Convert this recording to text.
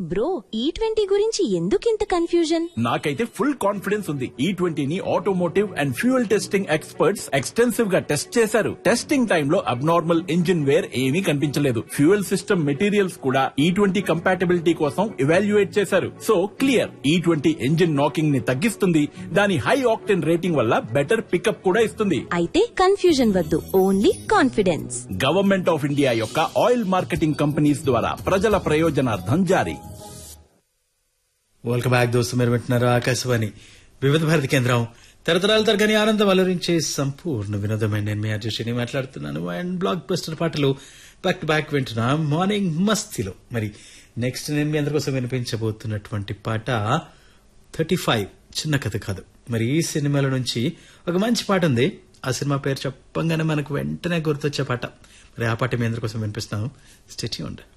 bro ఈ twenty గురించి ఎందుకింత కన్ఫ్యూజన్ నాకైతే ఫుల్ కాన్ఫిడెన్స్ ఉంది ఈ ట్వంటీని automotive and fuel testing experts extensive గా టెస్ట్ చేశారు టెస్టింగ్ టైమ్ లో అబ్నార్మల్ ఇంజిన్ వేర్ ఏమీ కనిపించలేదు ఫ్యూయల్ సిస్టమ్ మెటీరియల్స్ కూడా ఈ ట్వంటీ కంపాటబిలిటీ కోసం ఇవాల్యుయేట్ చేశారు so clear E twenty engine knocking ని తగ్గిస్తుంది దాని హై ఆక్టెన్ రేటింగ్ వల్ల బెటర్ పికప్ కూడా ఇస్తుంది అయితే కన్ఫ్యూజన్ వద్దు only confidence government of India యొక్క ఆయిల్ మార్కెటింగ్ కంపెనీస్ ద్వారా ప్రజల ప్రయోజనార్థం జారీ వెల్కమ్ బ్యాక్ దోస్తు మీరు వింటున్నారు ఆకాశవాణి వివిధ భారతి కేంద్రం తరతరాల తరగని ఆనందం అలరించే సంపూర్ణ వినోదమైన నేను మీ అర్జుషిని మాట్లాడుతున్నాను అండ్ బ్లాక్ బస్టర్ పాటలు బ్యాక్ టు బ్యాక్ వింటున్నా మార్నింగ్ మస్తిలో మరి నెక్స్ట్ నేను మీ అందరి కోసం వినిపించబోతున్నటువంటి పాట థర్టీ ఫైవ్ చిన్న కథ కాదు మరి ఈ సినిమాల నుంచి ఒక మంచి పాట ఉంది ఆ సినిమా పేరు చెప్పంగానే మనకు వెంటనే గుర్తొచ్చే పాట మరి ఆ పాట మీ అందరి కోసం వినిపిస్తాను స్టెచ్యూ ఉండే